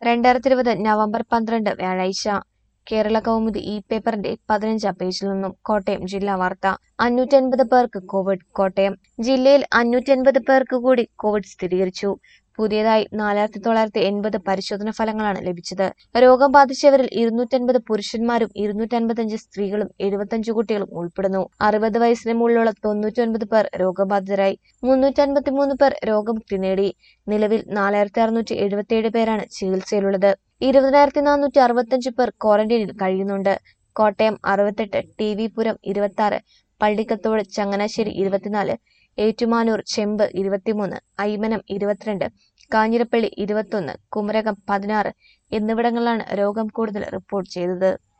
രണ്ടായിരത്തി ഇരുപത് നവംബർ പന്ത്രണ്ട് വ്യാഴാഴ്ച കേരള കൗമുദി ഇ പേപ്പറിന്റെ പതിനഞ്ചാം പേജിൽ നിന്നും കോട്ടയം ജില്ലാ വാർത്ത അഞ്ഞൂറ്റൻപത് പേർക്ക് കോവിഡ് കോട്ടയം ജില്ലയിൽ അഞ്ഞൂറ്റൻപത് പേർക്ക് കൂടി കോവിഡ് സ്ഥിരീകരിച്ചു പുതിയതായി നാലായിരത്തി തൊള്ളായിരത്തി എൺപത് പരിശോധന ഫലങ്ങളാണ് ലഭിച്ചത് രോഗം ബാധിച്ചവരിൽ ഇരുന്നൂറ്റൻപത് പുരുഷന്മാരും ഇരുന്നൂറ്റൻപത്തഞ്ച് സ്ത്രീകളും എഴുപത്തഞ്ച് കുട്ടികളും ഉൾപ്പെടുന്നു അറുപത് വയസ്സിന് മുകളിലുള്ള തൊണ്ണൂറ്റൊൻപത് പേർ രോഗബാധിതരായി മുന്നൂറ്റൻപത്തിമൂന്ന് പേർ രോഗമുക്തി നേടി നിലവിൽ നാലായിരത്തി അറുന്നൂറ്റി എഴുപത്തിയേഴ് പേരാണ് ചികിത്സയിലുള്ളത് ഇരുപതിനായിരത്തി നാനൂറ്റി അറുപത്തഞ്ച് പേർ ക്വാറന്റൈനിൽ കഴിയുന്നുണ്ട് കോട്ടയം അറുപത്തെട്ട് ടി വി പുരം ഇരുപത്തി ആറ് പള്ളിക്കത്തോട് ചങ്ങനാശ്ശേരി ഇരുപത്തിനാല് ഏറ്റുമാനൂർ ചെമ്പ് ഇരുപത്തിമൂന്ന് ഐമനം ഇരുപത്തിരണ്ട് കാഞ്ഞിരപ്പള്ളി ഇരുപത്തൊന്ന് കുമരകം പതിനാറ് എന്നിവിടങ്ങളിലാണ് രോഗം കൂടുതൽ റിപ്പോർട്ട് ചെയ്തത്